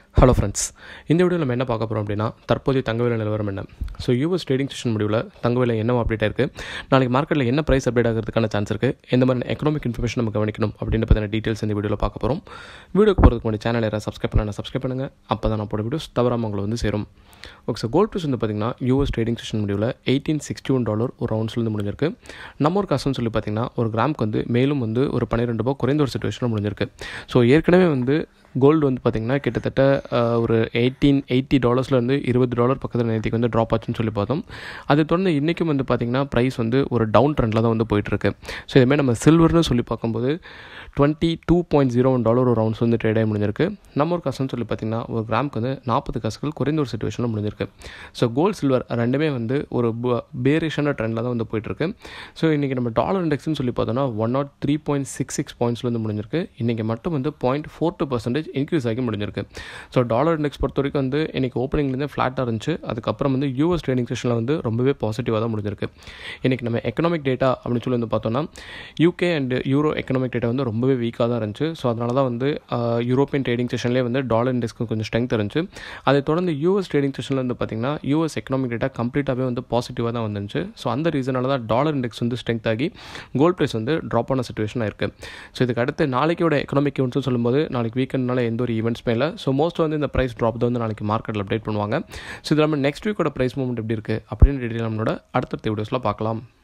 hello friends இந்த video நம்ம என்ன பார்க்க போகிறோம் அப்படின்னா தற்போதைய தங்க விலை நிலவரம் என்ன ஸோ யூஎஸ் ட்ரேடிங் செஷன் முடிவில் தங்க விலை என்ன அப்டேட் இருக்குது நாளைக்கு மார்க்கெட்டில் என்ன ப்ரைஸ் அப்டேட் ஆகிறதுக்கான சான்ஸ் இருக்குது எந்த மாதிரி எக்கனாமிக் இன்ஃபர்மேஷன் நம்ம கவனிக்கணும் அப்படின்னு பற்றின டீட்டெயில்ஸ் இந்த வீடியோவில் பார்க்க போகிறோம் வீடியோக்கு போகிறதுக்கு முன்னாடி சேனல் யாராவது சப்ஸ்கிரைப் பண்ணலாம் சப்ஸ்கிரைப் பண்ணுங்கள் அப்போ தான் நான் போட வீடியோஸ் தவறாமல் உங்களை வந்து சேரும் ஓகே சார் கோல்ட் ப்ரைஸ் வந்து பார்த்திங்கன்னா யூஎஸ் ட்ரேடிங் செஷன் முடிவில் எயிட்டீன் சிக்ஸ்டி ஒன் டாலர் ஒரு ரவுண்ட்ஸ்லேருந்து முடிஞ்சிருக்கு நம்ம ஒரு காசுன்னு சொல்லி பார்த்தீங்கன்னா ஒரு கிராமுக்கு வந்து மேலும் வந்து ஒரு பன்னிரெண்டு ரூபாய் குறைந்த ஒரு சுச்சுவேஷனில் முடிஞ்சிருக்கு ஸோ ஏற்கனவே வந்து கோல்டு வந்து பார்த்திங்கன்னா கிட்டத்தட்ட அஹ், ஒரு எயிட்டீன் எயிட்டி டாலர்ஸ்லேருந்து இருபது டாலர் பக்கத்தில் நேற்றுக்கு வந்து ட்ராப் ஆச்சுன்னு சொல்லி பார்த்தோம் அதை தொடர்ந்து இன்றைக்கும் வந்து பார்த்திங்கன்னா ப்ரைஸ் வந்து ஒரு டவுன் ட்ரெண்டில் தான் வந்து போயிட்டுருக்கு ஸோ இதுமாதிரி நம்ம சில்வர்னு சொல்லி பார்க்கும்போது twenty two point zero one dollar ஒரு ரவுண்ட்ஸ் வந்து ட்ரேட் ஆகி முடிஞ்சிருக்கு நம்ம ஒரு காசுன்னு சொல்லி பார்த்திங்கன்னா ஒரு கிராமுக்கு வந்து நாற்பது காசுகள் குறைந்த ஒரு சுச்சுவேஷனில் முடிஞ்சிருக்கு ஸோ கோல்டு சில்வர் ரெண்டுமே வந்து ஒரு பேரிஷான ட்ரெண்டில் தான் வந்து போயிட்டுருக்கு ஸோ இன்றைக்கி நம்ம டாலர் இண்டெக்ஸ்னு சொல்லி பார்த்தோன்னா one not three point six six பாயிண்ட்ஸ்லேருந்து முடிஞ்சிருக்கு இன்றைக்கி மட்டும் வந்து point four two percentage increase ஆகி முடிஞ்சிருக்கு ஸோ டாலர் இண்டெக்ஸ் பொறுத்த வரைக்கும் வந்து இன்றைக்கி ஓப்பனிங்லேருந்து ஃப்ளாட்டாக இருந்துச்சு அதுக்கப்புறம் வந்து யூஎஸ் ட்ரேடிங் செஷனில் வந்து ரொம்பவே பாசிட்டிவாக தான் முடிஞ்சிருக்கு இன்றைக்கி நம்ம எக்கனாமிக் டேட்டா அப்படின்னு சொல்லி வந்து பார்த்தோன்னா UK and euro economic data வந்து ரொம்பவே வீக்காக தான் இருந்துச்சு ஸோ அதனால தான் வந்து ஆஹ், யூரோப்பியன் ட்ரேடிங் செஷன்லேயே வந்து டாலர் இண்டெக்ஸ்க்கு கொஞ்சம் ஸ்ட்ரென்த் இருந்துச்சு அதை தொடர்ந்து யூஎஸ் ட்ரேடிங் செஷனில் வந்து பார்த்திங்கன்னா யூஎஸ் எக்கனாமிக் டேட்டா கம்ப்ளீட்டாகவே வந்து பாசிட்டிவாக தான் வந்துருந்துச்சு ஸோ அந்த ரீசனால தான் டாலர் இண்டெக்ஸ் வந்து ஸ்ட்ரென்த் ஆகி கோல்ட் ப்ரைஸ் வந்து ட்ராப் ஆன சுச்சுவேஷனாக இருக்குது ஸோ இதுக்கு அடுத்து நாளைக்கோட எக்கனாமிக் ஈவெண்ட்ஸ்னு சொல்லும்போது நாளைக்கு வீக்கெண்ட்னால எந்த ஒரு ஈவெண்ட்ஸுமே இல்லை ஸோ மோஸ்ட் வந்து இந்த ப்ரைஸ் ட்ராப் தான் வந்து நாளைக்கு மார்க்கெட்டில் அப்டேட் பண்ணுவாங்க ஸோ இது இல்லாமல் நெக்ஸ்ட் வீக்கோட ப்ரைஸ் மூவ்மெண்ட் எப்படி இருக்குது அப்படின்னு டீட்டெயில் நம்மளோட அடுத்தடுத்த வீடியோஸில் பார்க்கலாம்